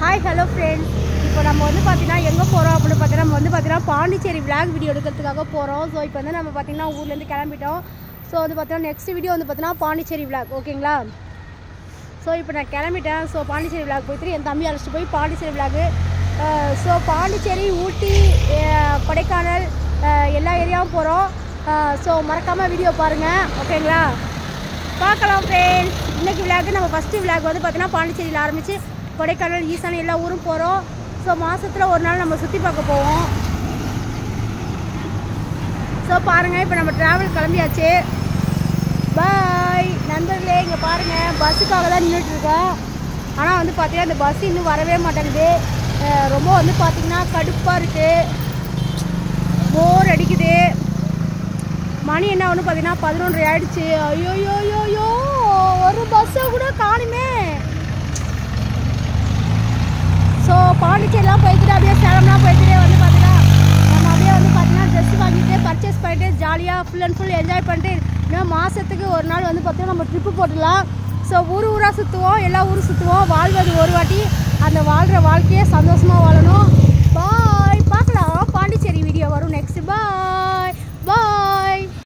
hi hello friends இப்போ நம்ம வந்து பார்த்தீங்கன்னா எங்கே போகிறோம் அப்படின்னு பார்த்தீங்கன்னா நம்ம வந்து பார்த்தீங்கன்னா பாண்டிச்சேரி விளாக் வீடியோ எடுக்கிறதுக்காக போகிறோம் ஸோ இப்போ வந்து நம்ம பார்த்தீங்கன்னா ஊர்லேருந்து கிளம்பிட்டோம் ஸோ வந்து பார்த்தீங்கன்னா நெக்ஸ்ட் வீடியோ வந்து பார்த்தீங்கன்னா பாண்டிச்சேரி விளாக் ஓகேங்களா ஸோ இப்போ நான் கிளம்பிட்டேன் ஸோ பாண்டிச்சேரி விளாக் போயிட்டு என் தம்பி அழைச்சிட்டு போய் பாண்டிச்சேரி விளாகு ஸோ பாண்டிச்சேரி ஊட்டி அஹ், கொடைக்கானல் அஹ், எல்லா ஏரியாவும் போகிறோம் ஸோ மறக்காமல் வீடியோ பாருங்கள் ஓகேங்களா பார்க்கலாம் ஃப்ரெண்ட்ஸ் இன்னைக்கு விளாக் நம்ம ஃபஸ்ட்டு விளாக் வந்து பார்த்தீங்கன்னா பாண்டிச்சேரியில் ஆரம்பித்து கொடைக்கானல் ஈசான் எல்லா ஊரும் போகிறோம் ஸோ மாதத்தில் ஒரு நாள் நம்ம சுற்றி பார்க்க போவோம் ஸோ பாருங்கள் இப்போ நம்ம ட்ராவல் கிளம்பியாச்சு பாய் நண்பர்களே இங்கே பாருங்கள் பஸ்ஸுக்காக தான் நின்றுட்டுருக்கேன் ஆனால் வந்து பார்த்தீங்கன்னா இந்த பஸ் இன்னும் வரவே மாட்டேங்குது அஹ் ரொம்ப வந்து பார்த்தீங்கன்னா கடுப்பாக இருக்குது போர் அடிக்குது மணி என்ன ஒன்று பார்த்தீங்கன்னா பதினொன்றரை ஆயிடுச்சு ஐயோ யோ யோ யோ ஒரு பஸ்ஸை கூட காணுமே ஸோ பாண்டிச்சேரிலாம் போய்கிட்டு அப்படியே சேலம்லாம் போய்கிட்டே வந்து பார்த்தீங்கன்னா நம்ம அப்படியே வந்து பார்த்தீங்கன்னா ட்ரெஸ் வாங்கிட்டு பர்ச்சேஸ் பண்ணிட்டு ஜாலியாக ஃபுல் அண்ட் ஃபுல் என்ஜாய் பண்ணிட்டு இன்னும் மாதத்துக்கு ஒரு நாள் வந்து பார்த்தீங்கன்னா நம்ம ட்ரிப்பு போட்டுடலாம் ஸோ ஊர் ஊராக சுற்றுவோம் எல்லா ஊரும் சுற்றுவோம் வாழ்வது ஒரு வாட்டி அந்த வாழ்கிற வாழ்க்கையே சந்தோஷம்